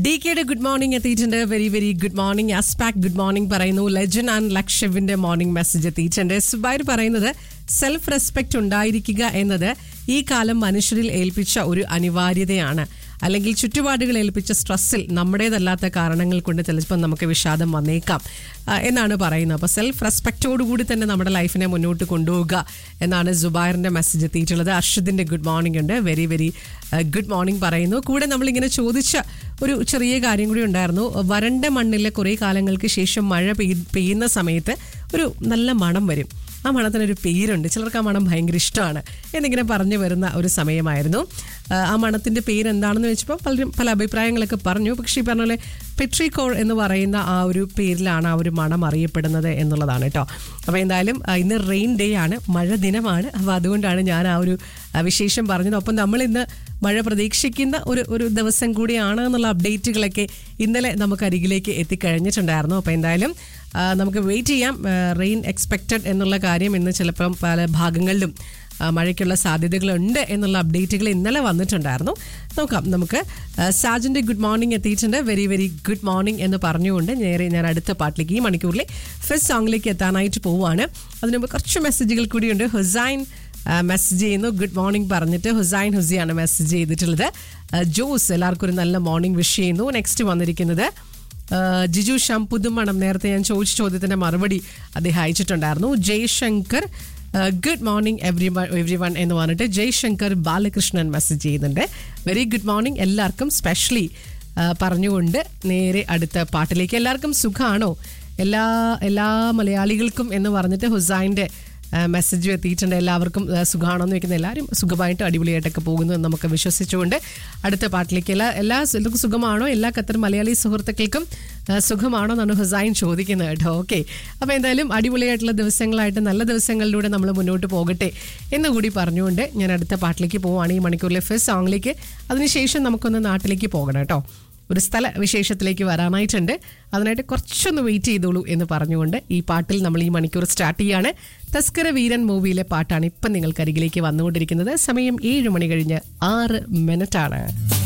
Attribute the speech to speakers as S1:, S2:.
S1: D കെയുടെ good morning എത്തിയിട്ടുണ്ട് very very good morning അസ്പാക് ഗുഡ് മോർണിംഗ് പറയുന്നു ലെജൻ ആൻഡ് ലക്ഷവിന്റെ മോർണിംഗ് മെസ്സേജ് എത്തിയിട്ടുണ്ട് സുബൈർ പറയുന്നത് സെൽഫ് റെസ്പെക്ട് ഉണ്ടായിരിക്കുക എന്നത് ഈ കാലം മനുഷ്യരിൽ ഏൽപ്പിച്ച ഒരു അനിവാര്യതയാണ് അല്ലെങ്കിൽ ചുറ്റുപാടുകൾ ഏൽപ്പിച്ച സ്ട്രെസ്സിൽ നമ്മുടേതല്ലാത്ത കാരണങ്ങൾ കൊണ്ട് ചിലപ്പോൾ നമുക്ക് വിഷാദം വന്നേക്കാം ആ, എന്നാണ് പറയുന്നത് അപ്പോൾ സെൽഫ് റെസ്പെക്റ്റോടുകൂടി തന്നെ നമ്മുടെ ലൈഫിനെ മുന്നോട്ട് കൊണ്ടുപോകുക എന്നാണ് സുബൈറിന്റെ മെസ്സേജ് എത്തിയിട്ടുള്ളത് അർഷദിന്റെ ഗുഡ് മോർണിംഗ് ഉണ്ട് വെരി വെരി ഗുഡ് മോർണിംഗ് പറയുന്നു കൂടെ നമ്മളിങ്ങനെ ചോദിച്ച ഒരു ചെറിയ കാര്യം കൂടി ഉണ്ടായിരുന്നു വരണ്ട മണ്ണിലെ കുറേ കാലങ്ങൾക്ക് ശേഷം മഴ പെയ്യ് പെയ്യുന്ന സമയത്ത് ഒരു നല്ല മണം വരും ആ മണത്തിനൊരു പേരുണ്ട് ചിലർക്ക് ആ മണം ഭയങ്കര ഇഷ്ടമാണ് എന്നിങ്ങനെ പറഞ്ഞു വരുന്ന ഒരു സമയമായിരുന്നു ആ, ആ മണത്തിന്റെ പേര് എന്താണെന്ന് വെച്ചപ്പോൾ പലരും പല അഭിപ്രായങ്ങളൊക്കെ പറഞ്ഞു പക്ഷേ ഈ പറഞ്ഞ പോലെ പെട്രിക്കോൾ എന്ന് പറയുന്ന ആ ഒരു പേരിലാണ് ആ ഒരു മണം അറിയപ്പെടുന്നത് എന്നുള്ളതാണ് കേട്ടോ അപ്പോൾ എന്തായാലും ആ, ഇന്ന് റെയിൻ ഡേ ആണ് മഴ ദിനമാണ് അപ്പോൾ അതുകൊണ്ടാണ് ഞാൻ ആ ഒരു ആ, വിശേഷം പറഞ്ഞത് ഒപ്പം നമ്മൾ ഇന്ന് മഴ പ്രതീക്ഷിക്കുന്ന ഒരു ഒരു ദിവസം കൂടിയാണ് എന്നുള്ള അപ്ഡേറ്റുകളൊക്കെ ഇന്നലെ നമുക്ക് അരികിലേക്ക് എത്തിക്കഴിഞ്ഞിട്ടുണ്ടായിരുന്നു അപ്പോൾ എന്തായാലും ആ, നമുക്ക് വെയിറ്റ് ചെയ്യാം റെയിൻ എക്സ്പെക്റ്റഡ് എന്നുള്ള കാര്യം ഇന്ന് ചിലപ്പം പല ഭാഗങ്ങളിലും ആ, മഴയ്ക്കുള്ള സാധ്യതകളുണ്ട് എന്നുള്ള അപ്ഡേറ്റുകൾ ഇന്നലെ വന്നിട്ടുണ്ടായിരുന്നു നോക്കാം നമുക്ക് ആ, സാജന്റെ ഗുഡ് മോർണിംഗ് എത്തിയിട്ടുണ്ട് വെരി വെരി ഗുഡ് മോർണിംഗ് എന്ന് പറഞ്ഞുകൊണ്ട് നേരെ ഞാൻ അടുത്ത പാട്ടിലേക്ക് ഈ മണിക്കൂറിലെ ഫസ്റ്റ് സോങ്ങിലേക്ക് എത്താനായിട്ട് പോവുകയാണ് അതിന് മുമ്പ് കുറച്ച് മെസ്സേജുകൾ കൂടിയുണ്ട് ഹുസൈൻ മെസ്സേജ് ചെയ്യുന്നു ഗുഡ് മോർണിംഗ് പറഞ്ഞിട്ട് ഹുസൈൻ ഹുസിയാണ് മെസ്സേജ് ചെയ്തിട്ടുള്ളത് ആ, ജോസ് എല്ലാവർക്കും ഒരു നല്ല മോർണിംഗ് വിഷ് ചെയ്യുന്നു നെക്സ്റ്റ് വന്നിരിക്കുന്നത് ആ, ജിജു ഷം പുതുമണം നേരത്തെ ഞാൻ ചോദിച്ച ചോദ്യത്തിന്റെ മറുപടി അദ്ദേഹം അയച്ചിട്ടുണ്ടായിരുന്നു Jaishankar good morning every everyone എന്ന് പറഞ്ഞിട്ട് ജയ്ശങ്കർ ബാലകൃഷ്ണൻ മെസ്സേജ് ചെയ്യുന്നുണ്ട് വെരി ഗുഡ് മോർണിംഗ് എല്ലാവർക്കും സ്പെഷ്യലി പറഞ്ഞുകൊണ്ട് നേരെ അടുത്ത പാട്ടിലേക്ക് എല്ലാവർക്കും സുഖമാണോ എല്ലാ എല്ലാ മലയാളികൾക്കും എന്ന് പറഞ്ഞിട്ട് ഹുസൈൻ്റെ മെസ്സേജ് എത്തിയിട്ടുണ്ട് എല്ലാവർക്കും ആ, സുഖമാണെന്ന് വെക്കുന്ന എല്ലാവരും സുഖമായിട്ട് അടിപൊളിയായിട്ടൊക്കെ പോകുന്നു എന്ന് നമുക്ക് വിശ്വസിച്ചുകൊണ്ട് അടുത്ത പാട്ടിലേക്ക് എല്ലാ എല്ലാ എല്ലാവർക്കും സുഖമാണോ എല്ലാ ഖത്തർ മലയാളി സുഹൃത്തുക്കൾക്കും ആ, സുഖമാണോ എന്നാണ് ഹുസൈൻ ചോദിക്കുന്നത് കേട്ടോ ഓക്കെ അപ്പോൾ എന്തായാലും അടിപൊളിയായിട്ടുള്ള ദിവസങ്ങളായിട്ട് നല്ല ദിവസങ്ങളിലൂടെ നമ്മൾ മുന്നോട്ട് പോകട്ടെ എന്ന് കൂടി പറഞ്ഞുകൊണ്ട് ഞാൻ അടുത്ത പാട്ടിലേക്ക് പോവുകയാണ് ഈ മണിക്കൂറിലെ ഫസ്റ്റ് സോങ്ങിലേക്ക് അതിനുശേഷം നമുക്കൊന്ന് നാട്ടിലേക്ക് പോകണം കേട്ടോ ഒരു സ്ഥല വിശേഷത്തിലേക്ക് വരാനായിട്ടുണ്ട് അതിനായിട്ട് കുറച്ചൊന്ന് വെയിറ്റ് ചെയ്തോളൂ എന്ന് പറഞ്ഞുകൊണ്ട് ഈ പാട്ടിൽ നമ്മൾ ഈ മണിക്കൂർ സ്റ്റാർട്ട് ചെയ്യാണ് തസ്കര വീരൻ മൂവിയിലെ പാട്ടാണ് ഇപ്പം നിങ്ങൾക്ക് അരികിലേക്ക് വന്നുകൊണ്ടിരിക്കുന്നത് സമയം ഏഴ് മണി കഴിഞ്ഞ് ആറ് മിനിറ്റാണ്